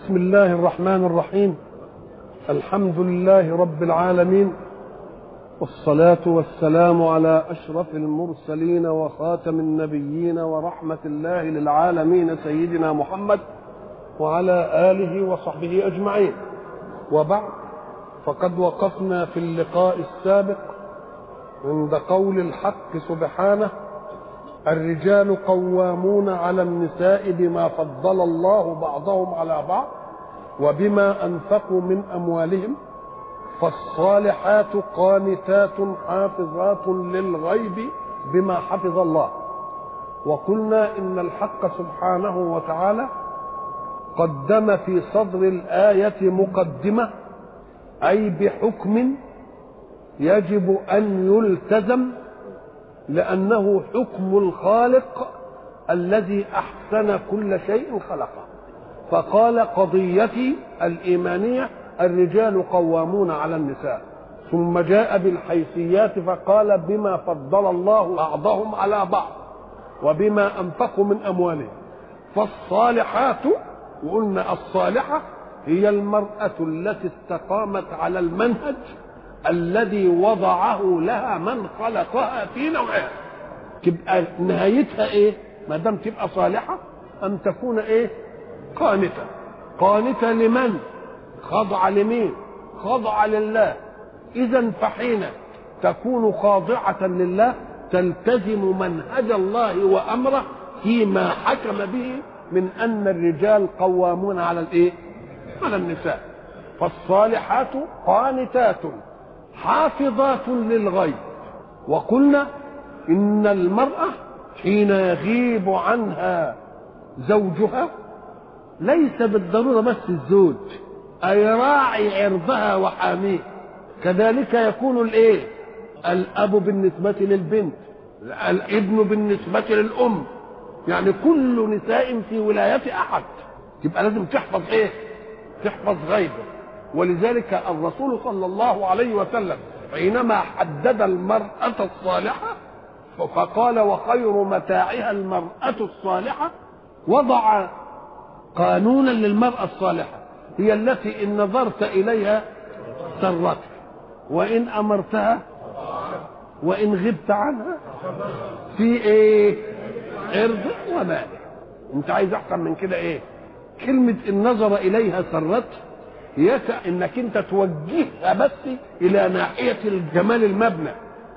بسم الله الرحمن الرحيم الحمد لله رب العالمين والصلاة والسلام على أشرف المرسلين وخاتم النبيين ورحمة الله للعالمين سيدنا محمد وعلى آله وصحبه أجمعين وبعد فقد وقفنا في اللقاء السابق عند قول الحق سبحانه الرجال قوامون على النساء بما فضل الله بعضهم على بعض وبما انفقوا من اموالهم فالصالحات قانتات حافظات للغيب بما حفظ الله وقلنا ان الحق سبحانه وتعالى قدم في صدر الايه مقدمه اي بحكم يجب ان يلتزم لأنه حكم الخالق الذي أحسن كل شيء خلقه فقال قضيتي الإيمانية الرجال قوامون على النساء ثم جاء بالحيثيات فقال بما فضل الله بعضهم على بعض وبما أنفقوا من أموالهم فالصالحات وقلنا الصالحة هي المرأة التي استقامت على المنهج الذي وضعه لها من خلقها في نوعها تبقى نهايتها ايه ما دام تبقى صالحه ان تكون ايه قانته قانته لمن خضع لمين خضع لله اذا فحين تكون خاضعه لله تلتزم منهج الله وامره فيما حكم به من ان الرجال قوامون على الايه على النساء فالصالحات قانتات حافظات للغيب وقلنا ان المراه حين يغيب عنها زوجها ليس بالضروره بس الزوج اي راعي عرضها وحاميه كذلك يكون الايه الاب بالنسبه للبنت الابن بالنسبه للام يعني كل نساء في ولايه احد يبقى لازم تحفظ ايه تحفظ غيبه ولذلك الرسول صلى الله عليه وسلم حينما حدد المرأة الصالحة فقال وخير متاعها المرأة الصالحة وضع قانونا للمرأة الصالحة هي التي إن نظرت إليها سرتك وإن أمرتها وإن غبت عنها في إيه عرض ومال أنت عايز أحسن من كده إيه كلمة إن نظر إليها سرته يسع انك انت توجهها بس الى ناحيه الجمال المبنى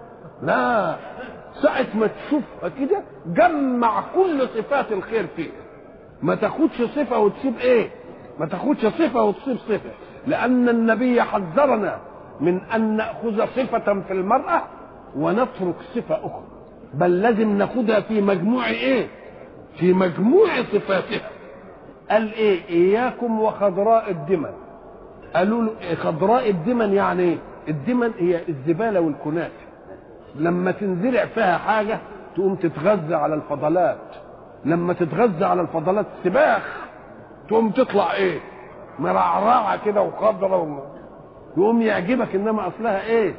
لا ساعة ما تشوفها كده جمع كل صفات الخير فيها ما تاخدش صفة وتسيب ايه ما تاخدش صفة وتسيب صفة لأن النبي حذرنا من أن نأخذ صفة في المرأة ونترك صفة أخرى بل لازم ناخدها في مجموع ايه في مجموع صفاتها قال ايه اياكم وخضراء الدمن قالوا له خضراء الدمن يعني ايه؟ الدمن هي الزباله والكنات لما تنزرع فيها حاجه تقوم تتغذى على الفضلات لما تتغذى على الفضلات سباخ تقوم تطلع ايه مرعرعه كده وخضره و... يقوم يعجبك انما اصلها ايه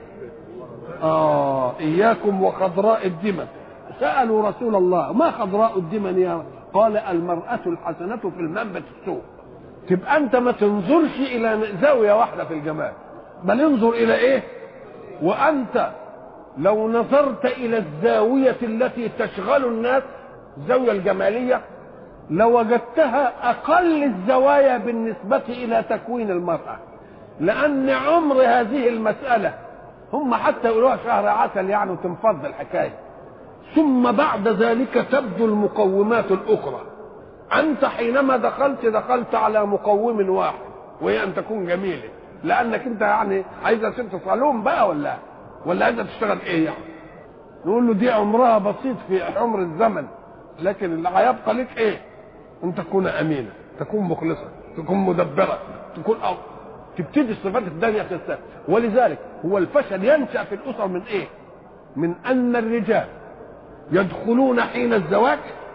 اه اياكم وخضراء الدمن سالوا رسول الله ما خضراء الدمن يا قال المراه الحسنه في المنبت السوء تبقى انت ما تنظرش الى زاويه واحده في الجمال بل انظر الى ايه وانت لو نظرت الى الزاويه التي تشغل الناس الزاويه الجماليه لوجدتها اقل الزوايا بالنسبه الى تكوين المراه لان عمر هذه المساله هم حتى يقولوها شهر عسل يعني وتنفض الحكايه ثم بعد ذلك تبدو المقومات الاخرى انت حينما دخلت دخلت على مقوم واحد وهي ان تكون جميله لانك انت يعني عايزه ست صالون بقى ولا ولا عايزه تشتغل ايه يعني نقول له دي عمرها بسيط في عمر الزمن لكن اللي هيبقى لك ايه ان تكون امينه تكون مخلصه تكون مدبره تكون أو تبتدي الصفات الثانيه تستفيد ولذلك هو الفشل ينشا في الاسر من ايه من ان الرجال يدخلون حين الزواج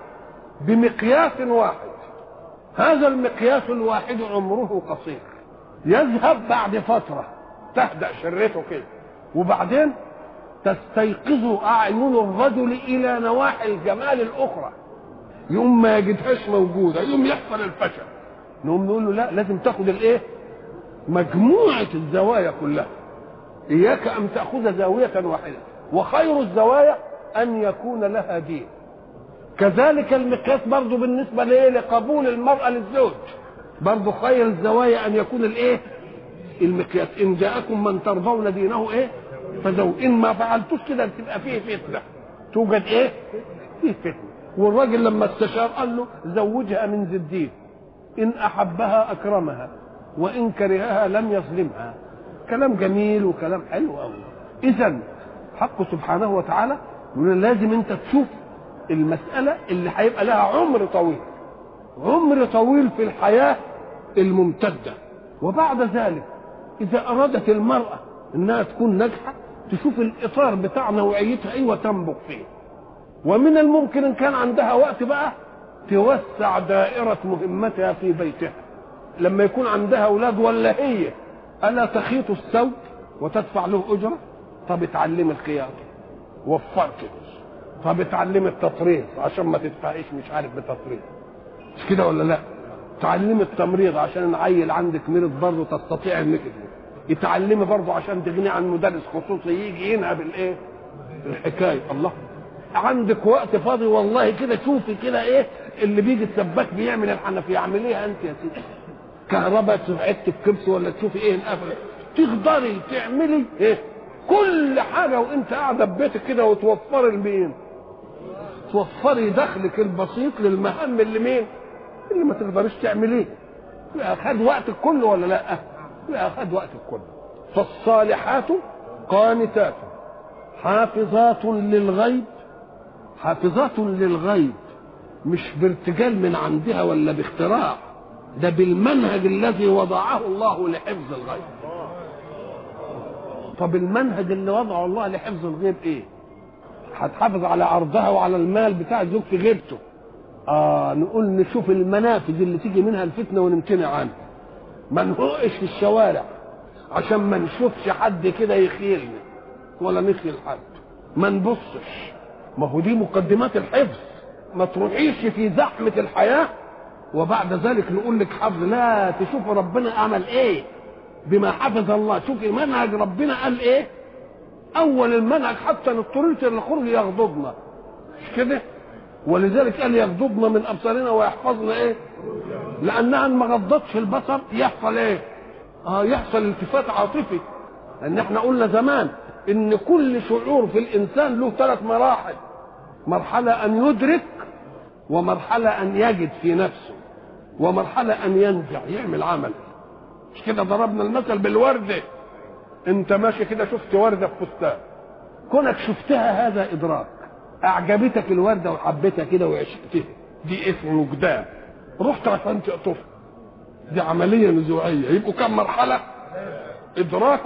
بمقياس واحد هذا المقياس الواحد عمره قصير يذهب بعد فترة تهدأ شرته كده وبعدين تستيقظ أعين الرجل إلى نواحي الجمال الأخرى يوم ما يجدهاش موجودة يوم يحصل الفشل نقوم نقول له لا لازم تاخد الايه مجموعه الزوايا كلها اياك ان تاخذ زاويه واحده وخير الزوايا ان يكون لها دين كذلك المقياس برضه بالنسبه لايه لقبول المراه للزوج برضه خير الزوايا ان يكون الايه المقياس ان جاءكم من ترضون دينه ايه فزو ان ما فعلتوش كده تبقى فيه فتنه توجد ايه فيه فتنه والراجل لما استشار قال له زوجها من ذي الدين ان احبها اكرمها وان كرهها لم يظلمها كلام جميل وكلام حلو قوي اذا حقه سبحانه وتعالى يقول لازم انت تشوف المساله اللي هيبقى لها عمر طويل عمر طويل في الحياه الممتده وبعد ذلك اذا ارادت المراه انها تكون ناجحه تشوف الاطار بتاع نوعيتها ايه وتنبغ فيه ومن الممكن ان كان عندها وقت بقى توسع دائره مهمتها في بيتها لما يكون عندها اولاد ولا هي الا تخيط الثوب وتدفع له اجره طب اتعلمي الخياطه وفرت طب اتعلمي التطريز عشان ما تدفعيش مش عارف بتطريز مش كده ولا لا تعلمي التمريض عشان العيل عندك مرض برضه تستطيع انك يتعلمي برضه عشان تغني عن مدرس خصوصي يجي ينهب الايه الحكايه الله عندك وقت فاضي والله كده شوفي كده ايه اللي بيجي السباك بيعمل الحنفيه اعمليها انت يا سيدي كهرباء عدت الكبس ولا تشوفي ايه انقفل تقدري تعملي ايه كل حاجه وانت قاعده في بيتك كده وتوفري لمين توفري دخلك البسيط للمهام اللي مين اللي ما تقدريش تعمليه خد وقتك كله ولا لا خد وقتك كله فالصالحات قانتات حافظات للغيب حافظات للغيب مش بارتجال من عندها ولا باختراع ده بالمنهج الذي وضعه الله لحفظ الغيب طب المنهج اللي وضعه الله لحفظ الغيب ايه هتحافظ على عرضها وعلى المال بتاع الزوج في غيبته اه نقول نشوف المنافذ اللي تيجي منها الفتنه ونمتنع عنها ما نهقش في الشوارع عشان ما نشوفش حد كده يخيلنا ولا نخيل حد ما نبصش ما هو دي مقدمات الحفظ ما تروحيش في زحمه الحياه وبعد ذلك نقول لك حفظ لا تشوف ربنا عمل ايه بما حفظ الله شوفي منهج ربنا قال ايه اول المنهج حتى نضطريت الخروج يغضبنا مش كده ولذلك قال يغضبنا من ابصارنا ويحفظنا ايه لانها ما غضتش البصر يحصل ايه اه يحصل التفات عاطفي ان احنا قلنا زمان ان كل شعور في الانسان له ثلاث مراحل مرحله ان يدرك ومرحله ان يجد في نفسه ومرحله ان ينزع يعمل عمل مش كده ضربنا المثل بالورده انت ماشي كده شفت ورده في فستان كونك شفتها هذا ادراك اعجبتك الورده وحبيتها كده وعشقتها دي اسم وجدان رحت عشان تقطفها دي عمليه نزوعيه يبقوا كم مرحله ادراك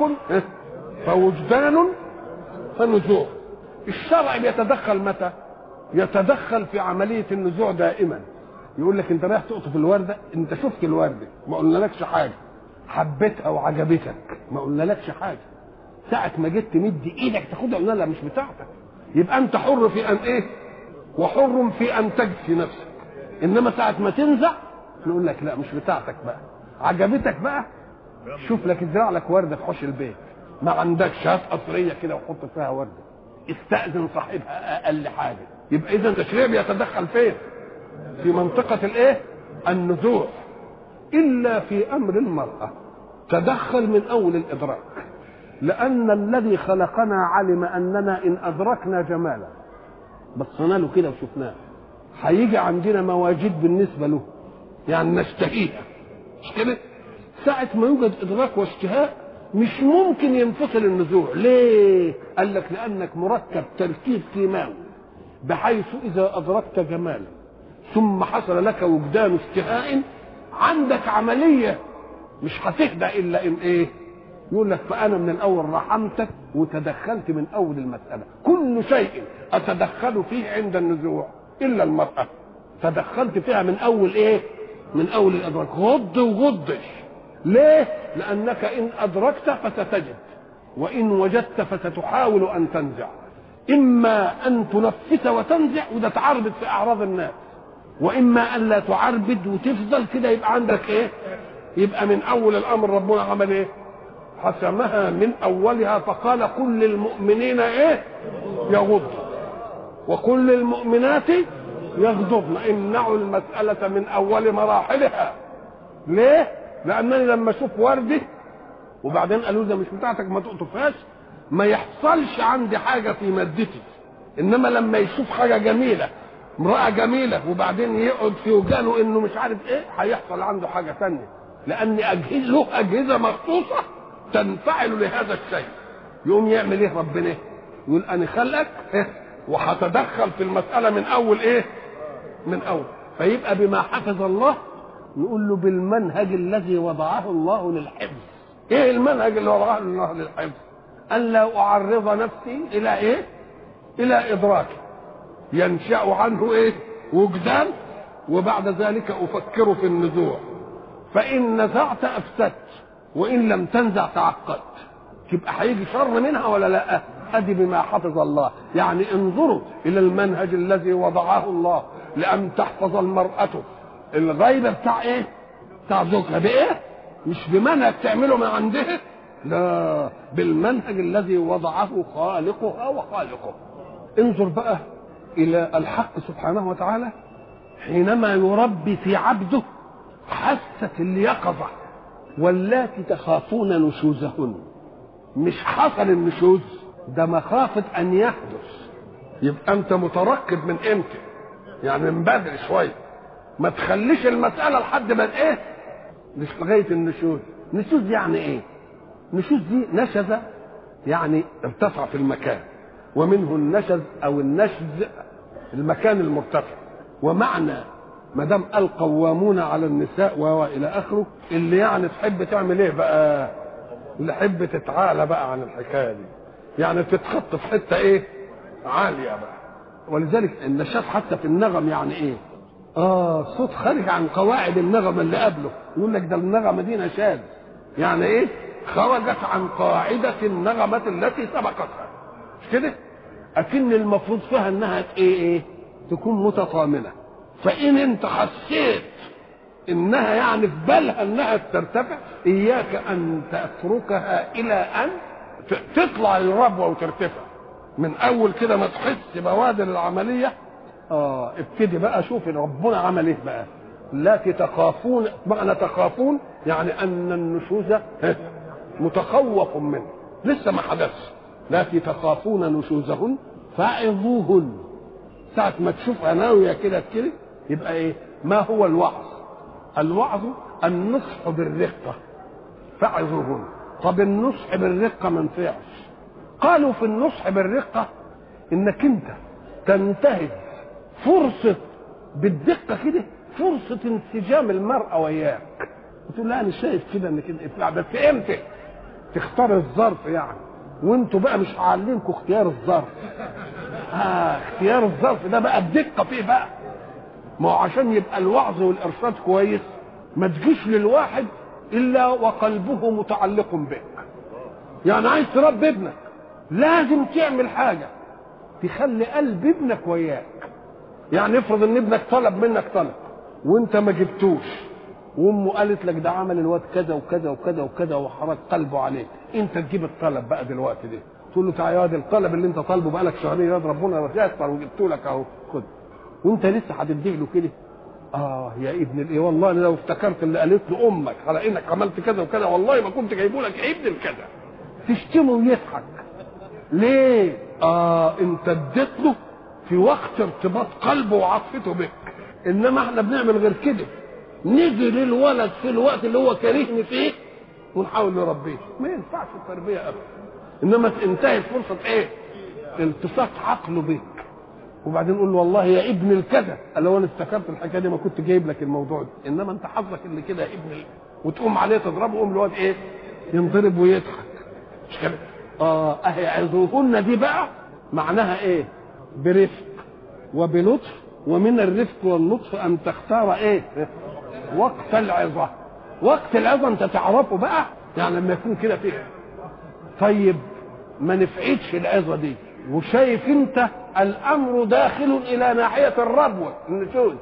فوجدان فنزوع الشرع بيتدخل متى يتدخل في عمليه النزوع دائما يقول لك انت رايح تقطف الورده انت شفت الورده ما قلنالكش حاجه حبيتها وعجبتك ما قلنالكش حاجه ساعة ما جيت تمد ايدك تاخدها قلنا لا مش بتاعتك يبقى انت حر في ان ايه وحر في ان تجفي نفسك انما ساعة ما تنزع نقول لك لا مش بتاعتك بقى عجبتك بقى شوف لك ازرع لك ورده في حوش البيت ما عندكش هات قصريه كده وحط فيها ورده استاذن صاحبها اقل حاجه يبقى اذا التشريع بيتدخل فين في منطقه الايه النزوع الا في امر المراه تدخل من اول الادراك لان الذي خلقنا علم اننا ان ادركنا جمالا بصينا له كده وشفناه هيجي عندنا مواجيد بالنسبه له يعني نشتهيها مش كده ساعة ما يوجد إدراك واشتهاء مش ممكن ينفصل النزوع ليه؟ قال لك لأنك مركب تركيب كيماوي بحيث إذا أدركت جمالا ثم حصل لك وجدان اشتهاء عندك عملية مش هتهدى إلا إن إيه؟ يقول لك فأنا من الأول رحمتك وتدخلت من أول المسألة كل شيء أتدخل فيه عند النزوع إلا المرأة تدخلت فيها من أول إيه؟ من أول الإدراك غض وغضش ليه؟ لأنك إن أدركت فستجد وإن وجدت فستحاول أن تنزع إما أن تنفس وتنزع وده تعرضت في أعراض الناس واما ان لا تعربد وتفضل كده يبقى عندك ايه يبقى من اول الامر ربنا عمل ايه حسمها من اولها فقال كل المؤمنين ايه يغضوا وكل المؤمنات يغضبن امنعوا المسألة من أول مراحلها ليه؟ لأنني لما أشوف وردة وبعدين قالوا ده مش بتاعتك ما تقطفهاش ما يحصلش عندي حاجة في مادتي إنما لما يشوف حاجة جميلة امرأة جميلة وبعدين يقعد في وجانه إنه مش عارف إيه هيحصل عنده حاجة ثانية لأن أجهزة له أجهزة مخصوصة تنفعل لهذا الشيء يقوم يعمل إيه ربنا؟ يقول أنا خلقك وهتدخل في المسألة من أول إيه؟ من أول فيبقى بما حفظ الله نقول له بالمنهج الذي وضعه الله للحفظ ايه المنهج اللي وضعه الله للحفظ ان لا اعرض نفسي الى ايه الى ادراك ينشا عنه ايه وجدان وبعد ذلك افكر في النزوع فان نزعت افسدت وان لم تنزع تعقدت يبقى هيجي شر منها ولا لا ادي بما حفظ الله يعني انظروا الى المنهج الذي وضعه الله لان تحفظ المراه الغيبه بتاع ايه بتاع زوجها بايه مش بمنهج تعمله من عندها لا بالمنهج الذي وضعه خالقها وخالقه انظر بقى الى الحق سبحانه وتعالى حينما يربي في عبده حاسه اليقظه واللاتي تخافون نشوزهن مش حصل النشوز ده مخافة أن يحدث يبقى أنت مترقب من إمتى يعني من بدري شوية ما تخليش المسألة لحد ما إيه مش لغاية النشوز نشوز يعني إيه نشوز دي نشز يعني ارتفع في المكان ومنه النشز أو النشز المكان المرتفع ومعنى ما دام القوامون على النساء والى اخره اللي يعني تحب تعمل ايه بقى اللي تحب تتعالى بقى عن الحكايه دي يعني تتخط في حته ايه عاليه بقى ولذلك النشاط حتى في النغم يعني ايه اه صوت خارج عن قواعد النغمه اللي قبله يقول لك ده النغمه دي نشاز يعني ايه خرجت عن قاعده النغمه التي سبقتها مش كده اكن المفروض فيها انها ايه ايه تكون متطامنه فان انت حسيت انها يعني في بالها انها ترتفع اياك ان تتركها الى ان تطلع الربوه وترتفع من اول كده ما تحس بوادر العمليه اه ابتدي بقى شوف ربنا عمل ايه بقى التي تخافون معنى تخافون يعني ان النشوز متخوف منه لسه ما حدثش التي تخافون نشوزهن فعظوهن ساعة ما تشوف ناوية كده كده يبقى ايه ما هو الوعظ الوعظ النصح بالرقة فعظوهن طب النصح بالرقة ما نفعش قالوا في النصح بالرقة انك انت تنتهز فرصة بالدقة كده فرصة انسجام المرأة وياك تقول لا انا شايف كده انك انت بس امتى تختار الظرف يعني وانتوا بقى مش هعلمكم اختيار الظرف آه اختيار الظرف ده بقى الدقة فيه بقى ما هو عشان يبقى الوعظ والارشاد كويس ما تجيش للواحد الا وقلبه متعلق بك يعني عايز تربي ابنك لازم تعمل حاجه تخلي قلب ابنك وياك يعني افرض ان ابنك طلب منك طلب وانت ما جبتوش وامه قالت لك ده عمل الواد كذا وكذا وكذا وكذا وحرك قلبه عليك انت تجيب الطلب بقى دلوقتي ده تقول له تعالى يا واد الطلب اللي انت طالبه بقالك شهرين يا واد ربنا يسر وجبته لك اهو خد وانت لسه هتديه له كده اه يا ابن الايه والله انا لو افتكرت اللي قالت له امك على انك عملت كذا وكذا والله ما كنت جايبه لك يا ابن الكذا تشتمه ويضحك ليه اه انت اديت له في وقت ارتباط قلبه وعاطفته بك انما احنا بنعمل غير كده نيجي للولد في الوقت اللي هو كارهني فيه ونحاول نربيه ما ينفعش التربيه ابدا انما انتهت فرصه ايه التصاق عقله بك وبعدين نقول له والله يا ابن الكذا قال له انا افتكرت الحكايه دي ما كنت جايب لك الموضوع ده انما انت حظك اللي كده يا ابن ال... وتقوم عليه تضربه يقوم الواد ايه ينضرب ويضحك مش كده اه اهي عظوهن دي بقى معناها ايه برفق وبلطف ومن الرفق واللطف ان تختار ايه وقت العظه وقت العظه انت تعرفه بقى يعني لما يكون كده فيه طيب ما نفعتش العظه دي وشايف انت الامر داخل الى ناحيه الربوه النشوز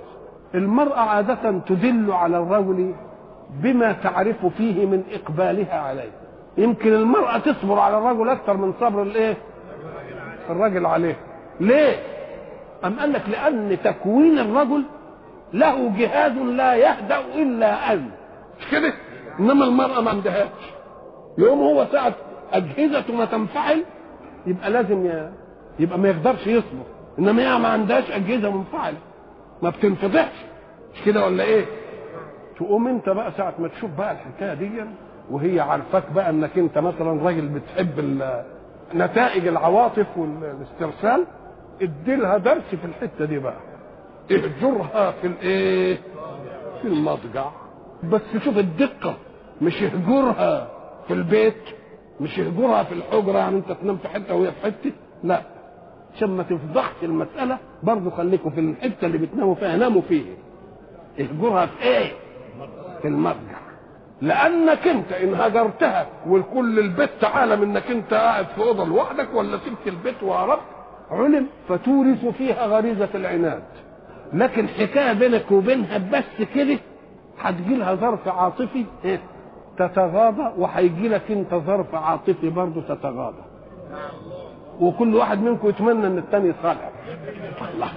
المرأة عادة تدل على الرجل بما تعرف فيه من إقبالها عليه يمكن المرأة تصبر على الرجل أكثر من صبر الإيه؟ الرجل عليه ليه؟ أم قال لك لأن تكوين الرجل له جهاز لا يهدأ إلا أن مش كده؟ إنما المرأة ما عندهاش يوم هو ساعة أجهزته ما تنفعل يبقى لازم ي... يبقى ما يقدرش يصبر إنما هي ما عندهاش أجهزة منفعلة ما بتنفضحش مش كده ولا إيه؟ تقوم أنت بقى ساعة ما تشوف بقى الحكاية دي وهي عارفاك بقى إنك أنت مثلا راجل بتحب ال... نتائج العواطف والاسترسال اديلها درس في الحته دي بقى اهجرها في الايه في المضجع بس شوف الدقه مش اهجرها في البيت مش اهجرها في الحجره يعني انت تنام في حته وهي في حته لا عشان ما تفضحش المساله برضه خليكم في الحته اللي بتناموا فيها ناموا فيها اهجرها في ايه في المضجع لانك انت ان هجرتها والكل البيت تعالى انك انت قاعد في اوضه لوحدك ولا سبت البيت وهربت علم فتورث فيها غريزه العناد لكن حكايه بينك وبينها بس كده هتجي لها ظرف عاطفي إيه؟ تتغاضى وهيجي لك انت ظرف عاطفي برضه تتغاضى وكل واحد منكم يتمنى ان الثاني يصالح الله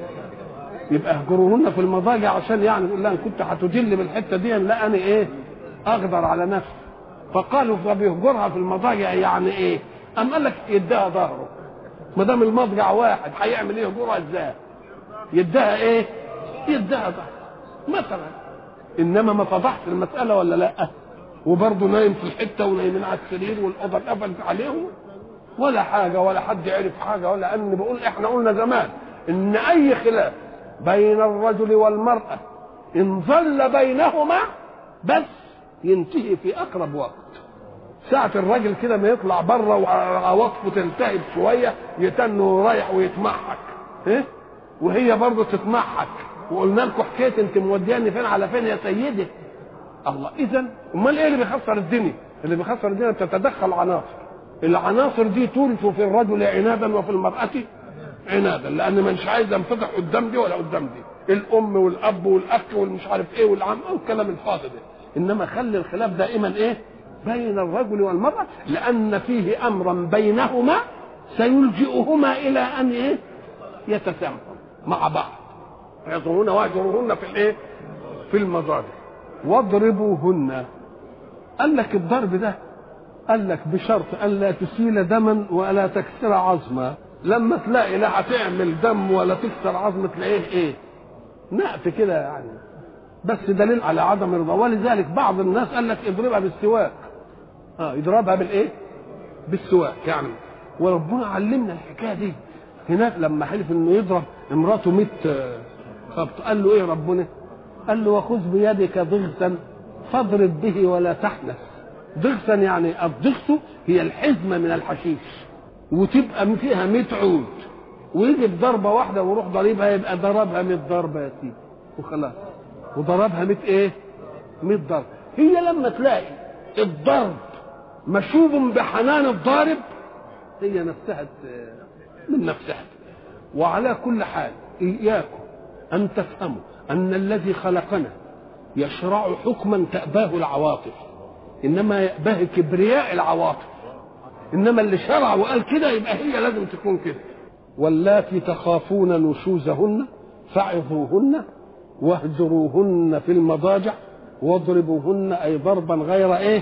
يبقى اهجروهن في المضاجع عشان يعني يقول لها ان كنت هتدل بالحته دي لا انا ايه اقدر على نفسي فقالوا فبيهجرها في المضاجع يعني ايه ام قال لك يديها ظهره ما دام المضجع واحد هيعمل ايه يهجرها ازاي يديها ايه يديها ظهره مثلا انما ما فضحش المساله ولا لا وبرضه نايم في الحته ونايمين على السرير والاوضه اتقفلت عليهم ولا حاجه ولا حد عرف حاجه ولا ان بقول احنا قلنا زمان ان اي خلاف بين الرجل والمراه ان ظل بينهما بس ينتهي في اقرب وقت ساعة الراجل كده ما يطلع بره وعواطفه تلتهب شوية يتنه رايح ويتمحك إيه؟ وهي برضه تتمحك وقلنا لكم حكاية انت مودياني فين على فين يا سيدي الله اذا امال ايه اللي بيخسر الدنيا اللي بيخسر الدنيا بتتدخل عناصر العناصر دي تورث في الرجل عنادا وفي المرأة عنادا لان مش عايز ينفتح قدام دي ولا قدام دي الام والاب والاخ والمش عارف ايه والعم والكلام الفاضي ده انما خلي الخلاف دائما ايه بين الرجل والمرأة لأن فيه أمرا بينهما سيلجئهما إلى أن إيه يتسامحوا مع بعض يضربون واجرهن في الإيه في المضاجع واضربوهن قال لك الضرب ده قال لك بشرط ألا تسيل دما ولا تكسر عظما لما تلاقي لا هتعمل دم ولا تكسر عظم تلاقيه ايه نقف كده يعني بس دليل على عدم الرضا ولذلك بعض الناس قال لك اضربها بالسواك اه يضربها بالايه بالسواك يعني وربنا علمنا الحكايه دي هناك لما حلف انه يضرب امراته 100 خبط قال له ايه ربنا قال له وخذ بيدك ضغثا فاضرب به ولا تحنث ضغثا يعني الضغث هي الحزمه من الحشيش وتبقى فيها 100 عود ويجي بضربه واحده ويروح ضريبها يبقى ضربها 100 ضربه يا سيدي وخلاص وضربها 100 ايه 100 ضرب هي لما تلاقي الضرب مشوب بحنان الضارب هي نفسها من نفسها وعلى كل حال إياكم أن تفهموا أن الذي خلقنا يشرع حكما تأباه العواطف إنما يأباه كبرياء العواطف إنما اللي شرع وقال كده يبقى هي لازم تكون كده واللاتي تخافون نشوزهن فعظوهن واهجروهن في المضاجع واضربوهن أي ضربا غير إيه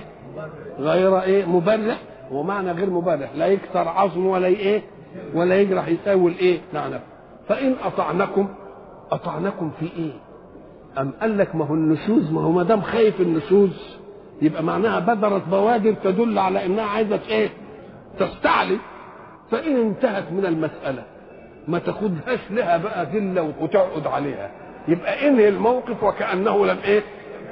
غير ايه مبرح ومعنى غير مبرح لا يكسر عظم ولا ايه ولا يجرح يساوي الايه نعم فان اطعنكم اطعنكم في ايه ام قال لك ما هو النشوز ما هو ما دام خايف النشوز يبقى معناها بدرت بوادر تدل على انها عايزه ايه تستعلي فان انتهت من المساله ما تاخدهاش لها بقى ذله وتقعد عليها يبقى انهي الموقف وكانه لم ايه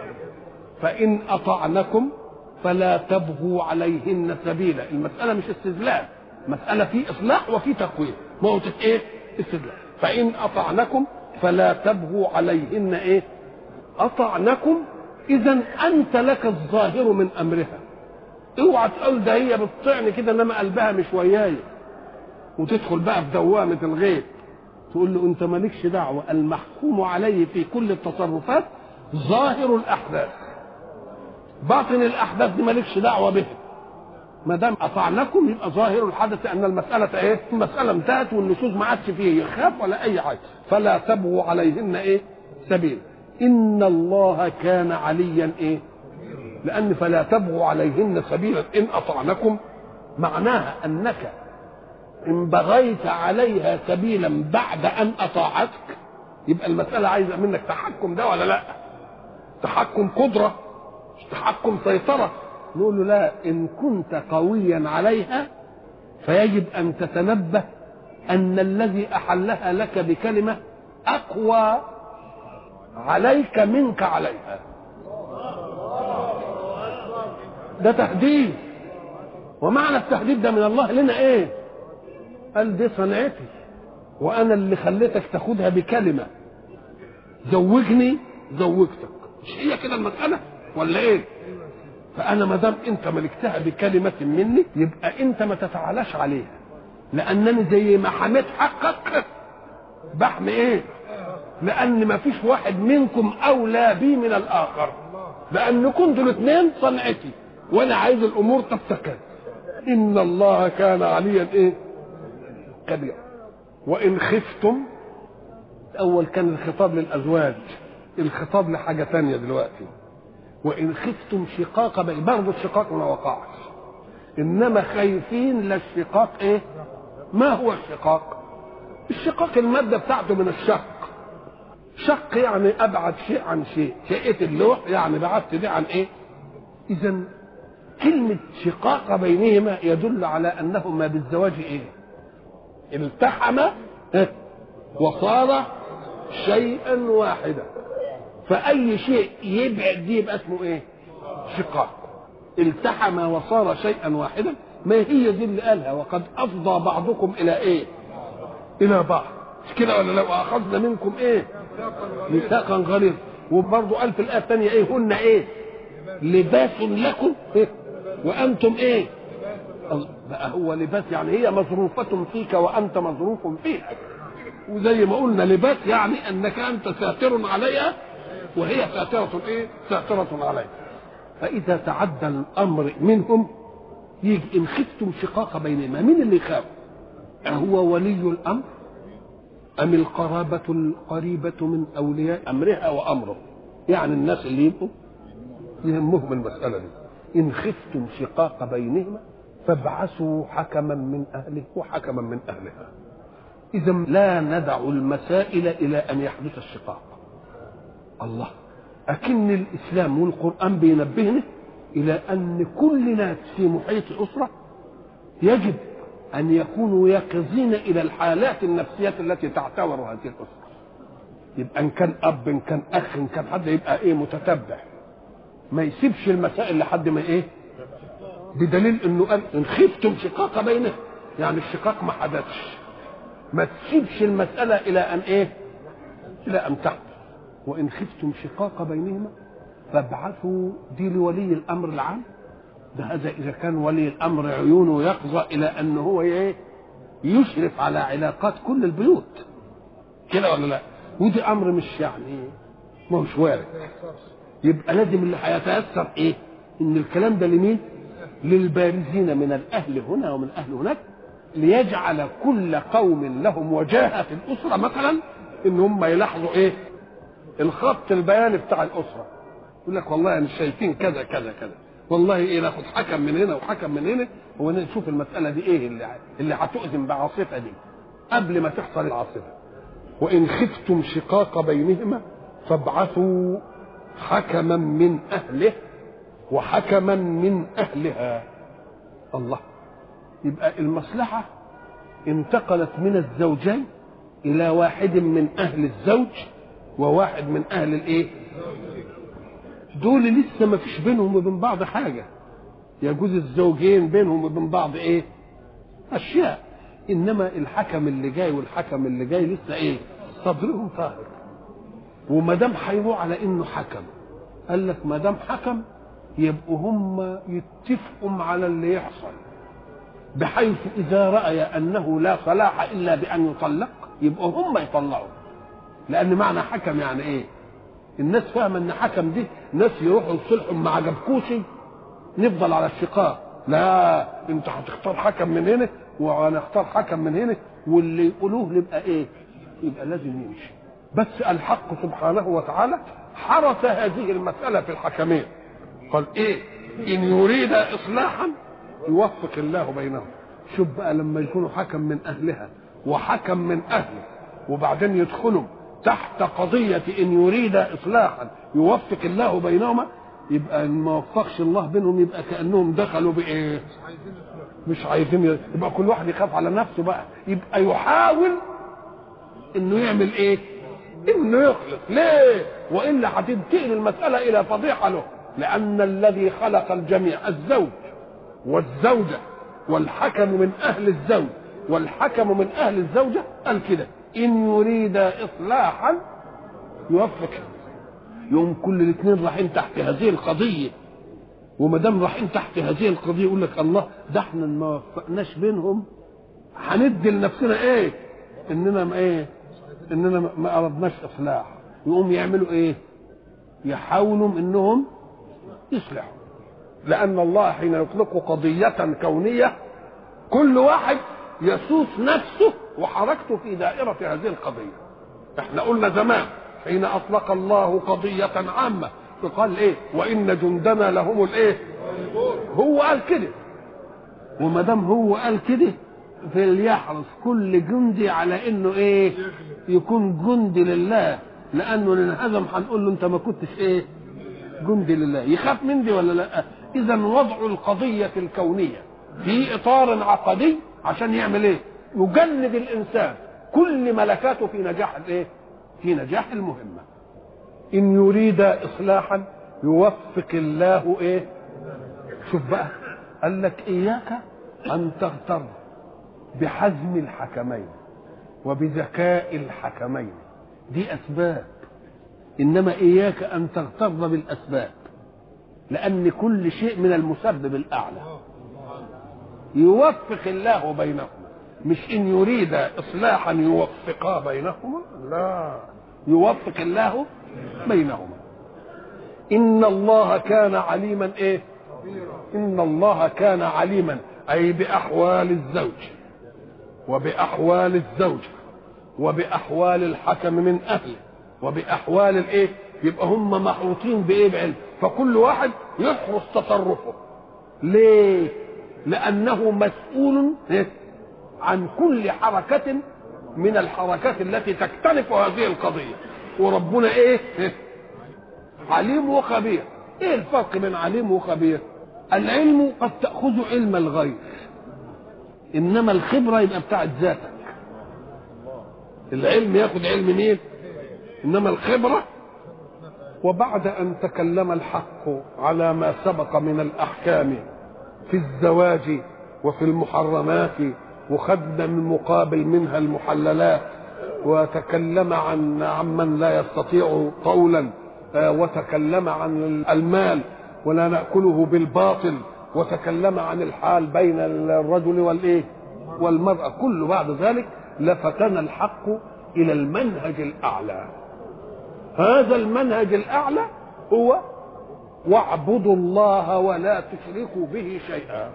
فان اطعنكم فلا تبغوا عليهن سبيلا المسألة مش استذلال مسألة في إصلاح وفي تقويم موتة إيه استذلال فإن أطعنكم فلا تبغوا عليهن إيه أطعنكم إذا أنت لك الظاهر من أمرها اوعى تقول ده هي بتطعني كده انما قلبها مش وياي وتدخل بقى في دوامه الغيب تقول له انت مالكش دعوه المحكوم عليه في كل التصرفات ظاهر الاحداث باطن الاحداث دي مالكش دعوه به ما دام اطعناكم يبقى ظاهر الحدث ان المساله ايه؟ المساله انتهت والنشوز ما عادش فيه يخاف ولا اي حاجه فلا تبغوا عليهن ايه؟ سبيل ان الله كان عليا ايه؟ لان فلا تبغوا عليهن سبيلا ان اطعنكم معناها انك ان بغيت عليها سبيلا بعد ان اطاعتك يبقى المساله عايزه منك تحكم ده ولا لا؟ تحكم قدره مش تحكم سيطره نقول له لا ان كنت قويا عليها فيجب ان تتنبه ان الذي احلها لك بكلمه اقوى عليك منك عليها ده تهديد ومعنى التهديد ده من الله لنا ايه قال دي صنعتي وانا اللي خليتك تاخدها بكلمه زوجني زوجتك مش هي كده المساله ولا ايه فانا ما دام انت ملكتها بكلمه مني يبقى انت ما تتعالاش عليها لانني زي ما حميت حقك بحمي ايه لان ما فيش واحد منكم اولى بي من الاخر لان كنتوا الاثنين صنعتي وانا عايز الامور تفتكر ان الله كان عليا ايه كبيرا وان خفتم اول كان الخطاب للازواج الخطاب لحاجه ثانيه دلوقتي وان خفتم شقاق بين برضه الشقاق ما وقعش انما خايفين لا الشقاق ايه ما هو الشقاق الشقاق الماده بتاعته من الشق شق يعني ابعد شيء عن شيء شقه اللوح يعني بعدت دي عن ايه اذا كلمه شقاق بينهما يدل على انهما بالزواج ايه التحما وصار شيئا واحدا فأي شيء يبعد دي يبقى اسمه إيه؟ شقاق التحم وصار شيئا واحدا ما هي دي اللي قالها وقد أفضى بعضكم إلى إيه؟ إلى بعض مش كده ولا لو أخذنا منكم إيه؟ ميثاقا غليظا وبرضه قال في الآية الثانية إيه؟ هن إيه؟ لباس لكم إيه؟ وأنتم إيه؟ بقى هو لباس يعني هي مظروفة فيك وأنت مظروف فيها وزي ما قلنا لباس يعني أنك أنت ساتر عليها وهي ساترة ايه؟ ساترة عليه. فإذا تعدى الأمر منهم يجي إن خفتم شقاق بينهما، مين اللي يخاف؟ أهو ولي الأمر؟ أم القرابة القريبة من أولياء أمرها وأمره؟ يعني الناس اللي يبقوا يهمهم المسألة دي. إن خفتم شقاق بينهما فابعثوا حكما من أهله وحكما من أهلها. إذا لا ندع المسائل إلى أن يحدث الشقاق. الله أكن الإسلام والقرآن بينبهنا إلى أن كل ناس في محيط الأسرة يجب أن يكونوا يقظين إلى الحالات النفسية التي تعتبر هذه الأسرة يبقى إن كان أب إن كان أخ إن كان حد يبقى إيه متتبع ما يسيبش المسائل لحد ما إيه بدليل إنه قال إن خفتم شقاق بينه يعني الشقاق ما حدثش ما تسيبش المسألة إلى أن إيه إلى أن تحدث وإن خفتم شقاق بينهما فابعثوا دي لولي الأمر العام ده هذا إذا كان ولي الأمر عيونه يقظة إلى أن هو إيه يشرف على علاقات كل البيوت كده ولا لا ودي أمر مش يعني ما هوش وارد يبقى لازم اللي هيتأثر إيه إن الكلام ده لمين للبارزين من الأهل هنا ومن الأهل هناك ليجعل كل قوم لهم وجاهة في الأسرة مثلا إن هم يلاحظوا إيه الخط البياني بتاع الاسره يقول لك والله انا شايفين كذا كذا كذا والله ايه ناخد حكم من هنا وحكم من هنا ونشوف المساله دي ايه اللي اللي هتؤذن بعاصفه دي قبل ما تحصل العاصفه وان خفتم شقاق بينهما فابعثوا حكما من اهله وحكما من اهلها الله يبقى المصلحه انتقلت من الزوجين الى واحد من اهل الزوج وواحد من اهل الايه دول لسه ما فيش بينهم وبين بعض حاجه يجوز الزوجين بينهم وبين بعض ايه اشياء انما الحكم اللي جاي والحكم اللي جاي لسه ايه صدرهم طاهر وما دام هيروح على انه حكم قال لك ما دام حكم يبقوا هم يتفقوا على اللي يحصل بحيث اذا راى انه لا صلاح الا بان يطلق يبقوا هم يطلعوا لان معنى حكم يعني ايه الناس فاهمه ان حكم دي ناس يروحوا يصلحوا ما عجبكوش نفضل على الشقاق لا انت هتختار حكم من هنا وانا اختار حكم من هنا واللي يقولوه يبقى ايه يبقى لازم يمشي بس الحق سبحانه وتعالى حرس هذه المسألة في الحكمين قال ايه ان يريد اصلاحا يوفق الله بينهم شوف بقى لما يكونوا حكم من اهلها وحكم من اهله وبعدين يدخلوا تحت قضية ان يريد اصلاحا يوفق الله بينهما يبقى ان ما وفقش الله بينهم يبقى كانهم دخلوا بايه مش عايزين يبقى كل واحد يخاف على نفسه بقى يبقى يحاول انه يعمل ايه انه يخلص ليه والا هتنتقل المساله الى فضيحه له لان الذي خلق الجميع الزوج والزوجه والحكم من اهل الزوج والحكم من اهل الزوجه قال كده ان يريد اصلاحا يوفق يوم كل الاثنين رايحين تحت هذه القضيه وما دام رايحين تحت هذه القضيه يقول لك الله ده احنا ما وفقناش بينهم هندي لنفسنا ايه اننا ما ايه اننا ما اردناش اصلاح يقوم يعملوا ايه يحاولوا انهم يصلحوا لان الله حين يطلق قضيه كونيه كل واحد يسوس نفسه وحركته في دائره هذه القضيه احنا قلنا زمان حين اطلق الله قضيه عامه فقال ايه وان جندنا لهم الايه هو قال كده وما دام هو قال كده فليحرص كل جندي على انه ايه يكون جندي لله لانه انهزم هنقول له انت ما كنتش ايه جندي لله يخاف من دي ولا لا اذا وضع القضيه الكونيه في اطار عقدي عشان يعمل ايه يجند الانسان كل ملكاته في نجاح الايه في نجاح المهمه ان يريد اصلاحا يوفق الله ايه شوف بقى قال لك اياك ان تغتر بحزم الحكمين وبذكاء الحكمين دي اسباب انما اياك ان تغتر بالاسباب لان كل شيء من المسبب الاعلى يوفق الله بينهما مش ان يريد اصلاحا يوفقا بينهما لا يوفق الله بينهما ان الله كان عليما ايه ان الله كان عليما اي باحوال الزوج وباحوال الزوجه وباحوال الحكم من اهله وباحوال الايه يبقى هم محوطين بايه بعلم فكل واحد يحرص تصرفه ليه لانه مسؤول عن كل حركه من الحركات التي تختلف هذه القضيه وربنا ايه عليم وخبير ايه الفرق بين عليم وخبير العلم قد تاخذ علم الغير انما الخبره يبقى بتاعت ذاتك العلم ياخذ علم مين انما الخبره وبعد ان تكلم الحق على ما سبق من الاحكام في الزواج وفي المحرمات وخدنا من مقابل منها المحللات وتكلم عن عمن لا يستطيع قولا وتكلم عن المال ولا ناكله بالباطل وتكلم عن الحال بين الرجل والايه والمراه كل بعد ذلك لفتنا الحق الى المنهج الاعلى هذا المنهج الاعلى هو واعبدوا الله ولا تشركوا به شيئا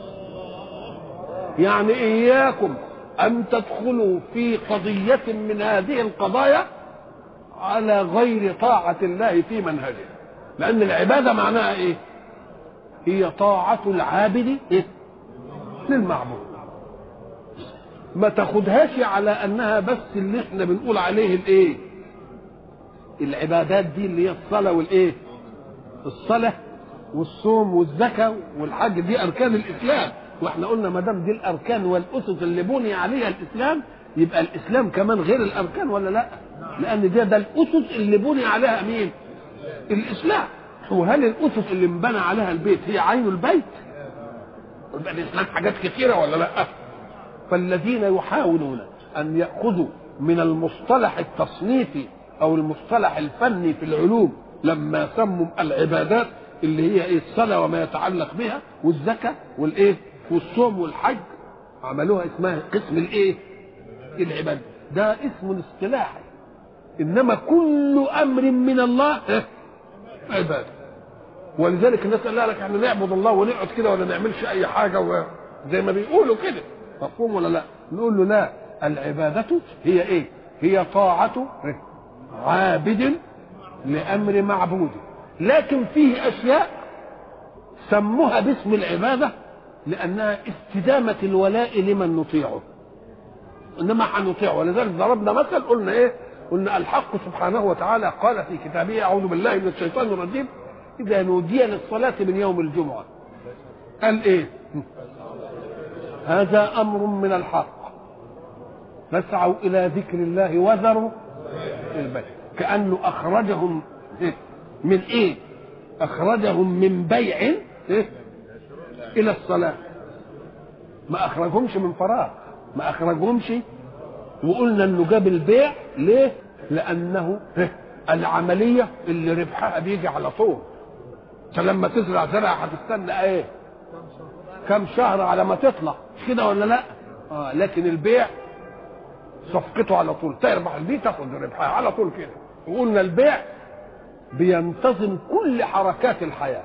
يعني اياكم ان تدخلوا في قضيه من هذه القضايا على غير طاعه الله في منهجه لان العباده معناها ايه هي طاعه العابد إيه؟ للمعبود ما تاخدهاش على انها بس اللي احنا بنقول عليه الايه العبادات دي اللي هي الصلاه والايه الصلاه والصوم والزكاه والحج دي اركان الاسلام واحنا قلنا ما دام دي الاركان والاسس اللي بني عليها الاسلام يبقى الاسلام كمان غير الاركان ولا لا لان ده ده الاسس اللي بني عليها مين الاسلام وهل الاسس اللي انبنى عليها البيت هي عين البيت يبقى الاسلام حاجات كثيره ولا لا فالذين يحاولون ان ياخذوا من المصطلح التصنيفي او المصطلح الفني في العلوم لما سموا العبادات اللي هي ايه الصلاه وما يتعلق بها والزكاه والايه والصوم والحج عملوها اسمها قسم الايه العباده ده اسم اصطلاحي انما كل امر من الله عباده ولذلك الناس قال لك احنا نعبد الله ونقعد كده ولا نعملش اي حاجه زي ما بيقولوا كده مفهوم ولا لا نقول له لا العباده هي ايه هي طاعه عابد لامر معبود لكن فيه اشياء سموها باسم العباده لانها استدامه الولاء لمن نطيعه انما هنطيعه ولذلك ضربنا مثل قلنا ايه قلنا الحق سبحانه وتعالى قال في كتابه اعوذ بالله من الشيطان الرجيم اذا نودي للصلاه من يوم الجمعه قال ايه هذا امر من الحق فاسعوا الى ذكر الله وذروا البيع كانه اخرجهم من ايه اخرجهم من بيع إيه؟ الى الصلاه ما اخرجهمش من فراغ ما اخرجهمش وقلنا انه جاب البيع ليه لانه العمليه اللي ربحها بيجي على طول فلما تزرع زرع هتستنى ايه كم شهر على ما تطلع مش كده ولا لا آه لكن البيع صفقته على طول تربح دي تاخد ربحها على طول كده وقلنا البيع بينتظم كل حركات الحياه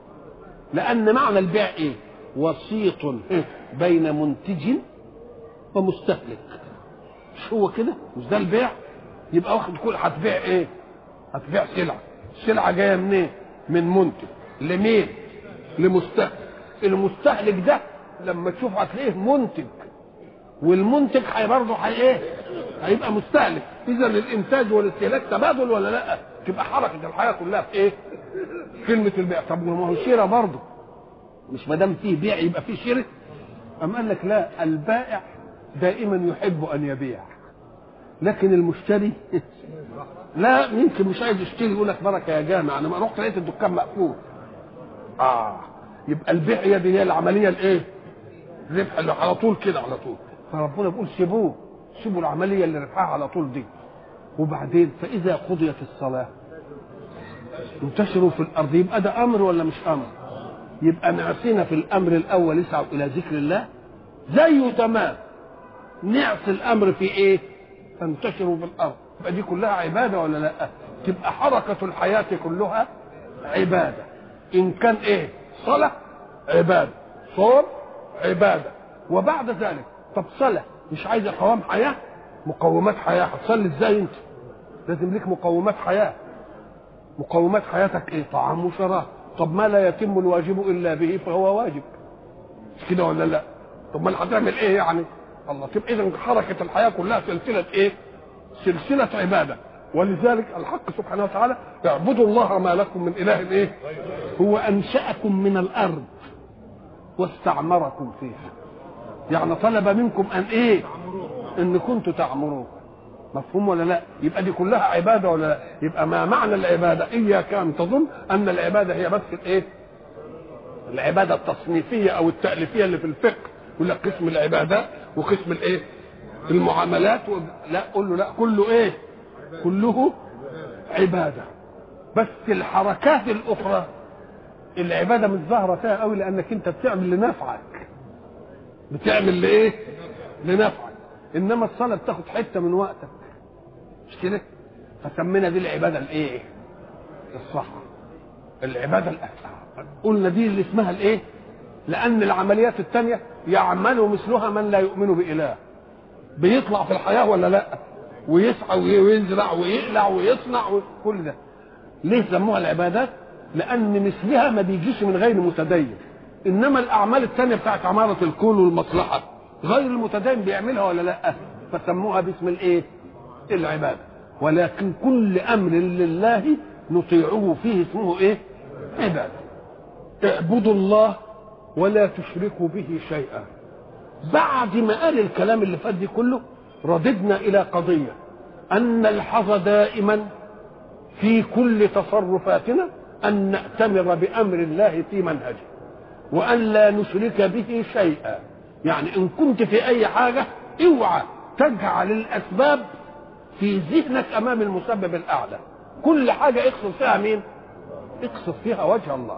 لان معنى البيع ايه وسيط بين منتج ومستهلك مش هو كده مش ده البيع يبقى واخد كل هتبيع ايه هتبيع سلعه السلعه جايه منين إيه؟ من منتج لمين لمستهلك المستهلك ده لما تشوف هتلاقيه منتج والمنتج هي برضه هي ايه هيبقى مستهلك اذا الانتاج والاستهلاك تبادل ولا لا تبقى حركه الحياه كلها في ايه كلمه البيع طب ما هو شراء برضه مش ما دام فيه بيع يبقى فيه شراء أم قال لك لا البائع دائما يحب أن يبيع لكن المشتري لا يمكن مش عايز يشتري يقول لك بركة يا جامع أنا ما رحت لقيت الدكان مقفول آه يبقى البيع هي دي هي العملية الإيه؟ الربح اللي على طول كده على طول فربنا بيقول سيبوه سيبوا العملية اللي ربحها على طول دي وبعدين فإذا قضيت الصلاة انتشروا في الأرض يبقى ده أمر ولا مش أمر؟ يبقى نعصينا في الامر الاول يسعوا الى ذكر الله زيه تمام نعصي الامر في ايه تنتشروا في الارض يبقى دي كلها عباده ولا لا تبقى حركه الحياه كلها عباده ان كان ايه صلاه عباده صوم عباده وبعد ذلك طب صلاه مش عايزه قوام حياه مقومات حياه هتصلي ازاي انت لازم ليك مقومات حياه مقومات حياتك ايه طعام وشراب طب ما لا يتم الواجب الا به فهو واجب مش كده ولا لا طب ما هتعمل ايه يعني الله تبقى اذا حركه الحياه كلها سلسله ايه سلسله عباده ولذلك الحق سبحانه وتعالى اعبدوا الله ما لكم من اله ايه هو انشاكم من الارض واستعمركم فيها يعني طلب منكم ان ايه ان كنتم تعمروه مفهوم ولا لا يبقى دي كلها عباده ولا لا يبقى ما معنى العباده اياك ان تظن ان العباده هي بس الايه العباده التصنيفيه او التاليفيه اللي في الفقه يقول لك قسم العبادات وقسم الايه المعاملات و... لا قول له لا كله ايه كله عباده بس الحركات الاخرى العباده مش ظاهره فيها قوي لانك انت بتعمل لنفعك بتعمل لايه لنفعك انما الصلاه بتاخد حته من وقتك مش كده فسمينا دي العباده الايه الصح العباده الأسعى. قلنا دي اللي اسمها الايه لان العمليات الثانيه يعمل مثلها من لا يؤمن باله بيطلع في الحياه ولا لا ويسعى ويزرع ويقلع ويصنع وكل ده ليه سموها العبادات لان مثلها ما بيجيش من غير متدين انما الاعمال الثانيه بتاعت عماره الكون والمصلحه غير المتدين بيعملها ولا لا فسموها باسم الايه العباده ولكن كل امر لله نطيعه فيه اسمه ايه عباده اعبدوا الله ولا تشركوا به شيئا بعد ما قال الكلام اللي فات دي كله رددنا الى قضيه ان نلحظ دائما في كل تصرفاتنا ان ناتمر بامر الله في منهجه وان لا نشرك به شيئا يعني ان كنت في اي حاجه اوعى تجعل الاسباب في ذهنك امام المسبب الاعلى كل حاجه اقصد فيها مين اقصد فيها وجه الله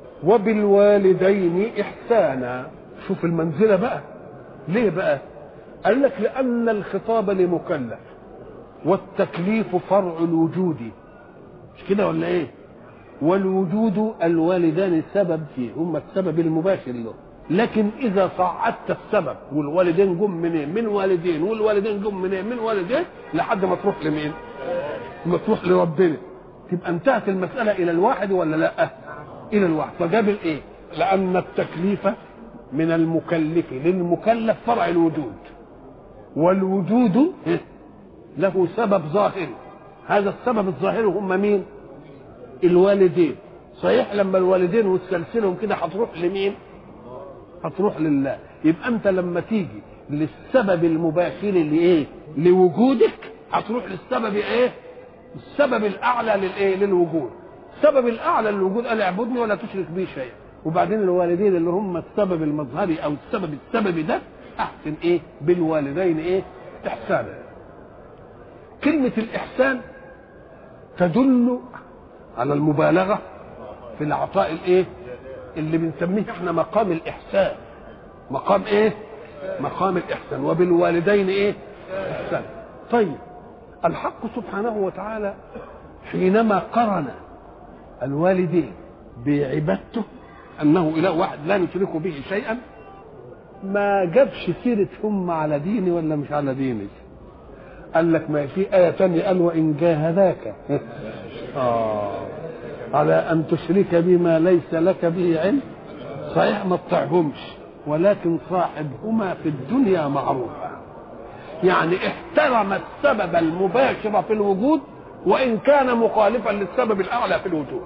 وبالوالدين احسانا شوف المنزله بقى ليه بقى قال لك لأن الخطاب لمكلف والتكليف فرع الوجود مش كده ولا ايه والوجود الوالدان سبب فيه هم السبب المباشر له لكن اذا صعدت السبب والوالدين جم منين من والدين والوالدين جم منين من والدين لحد ما تروح لمين ما تروح لربنا تبقى انتهت المساله الى الواحد ولا لا الى الواحد فجاب الايه لان التكليف من المكلف للمكلف فرع الوجود والوجود له سبب ظاهري هذا السبب الظاهري هم مين الوالدين صحيح لما الوالدين وتسلسلهم كده هتروح لمين هتروح لله يبقى انت لما تيجي للسبب المباشر لايه لوجودك هتروح للسبب ايه السبب الاعلى للايه للوجود السبب الاعلى للوجود قال اعبدني ولا تشرك بي شيئا وبعدين الوالدين اللي هم السبب المظهري او السبب السببي ده احسن ايه بالوالدين ايه احسانا كلمه الاحسان تدل على المبالغه في العطاء الايه اللي بنسميه احنا مقام الاحسان مقام ايه مقام الاحسان وبالوالدين ايه احسان طيب الحق سبحانه وتعالى حينما قرن الوالدين بعبادته انه اله واحد لا نشرك به شيئا ما جابش سيره هم على ديني ولا مش على ديني قال لك ما في آية ثانية قال وإن جاهداك آه على أن تشرك بما ليس لك به علم صحيح ما تطعهمش ولكن صاحبهما في الدنيا معروفا يعني احترم السبب المباشر في الوجود وإن كان مخالفا للسبب الأعلى في الوجود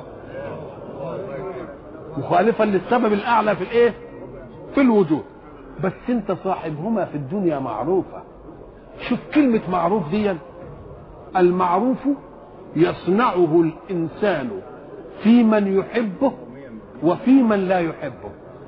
مخالفا للسبب الأعلى في الإيه؟ في الوجود بس أنت صاحبهما في الدنيا معروفة شوف كلمة معروف دي المعروف يصنعه الإنسان في من يحبه وفي من لا يحبه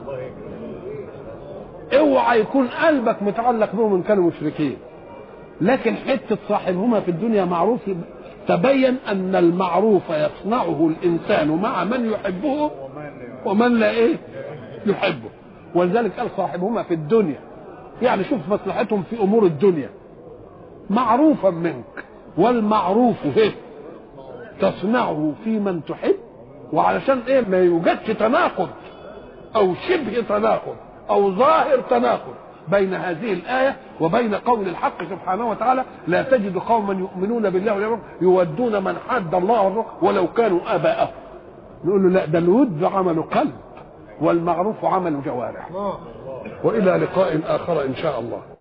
اوعى يكون قلبك متعلق بهم ان كانوا مشركين لكن حته صاحبهما في الدنيا معروف تبين ان المعروف يصنعه الانسان مع من يحبه ومن لا ايه يحبه ولذلك قال صاحبهما في الدنيا يعني شوف مصلحتهم في امور الدنيا معروفا منك والمعروف هي تصنعه في من تحب وعلشان ايه ما يوجدش تناقض او شبه تناقض او ظاهر تناقض بين هذه الآية وبين قول الحق سبحانه وتعالى لا تجد قوما يؤمنون بالله واليوم يودون من حد الله والرسول ولو كانوا آباءهم نقول له لا ده الود عمل قلب والمعروف عمل جوارح وإلى لقاء آخر إن شاء الله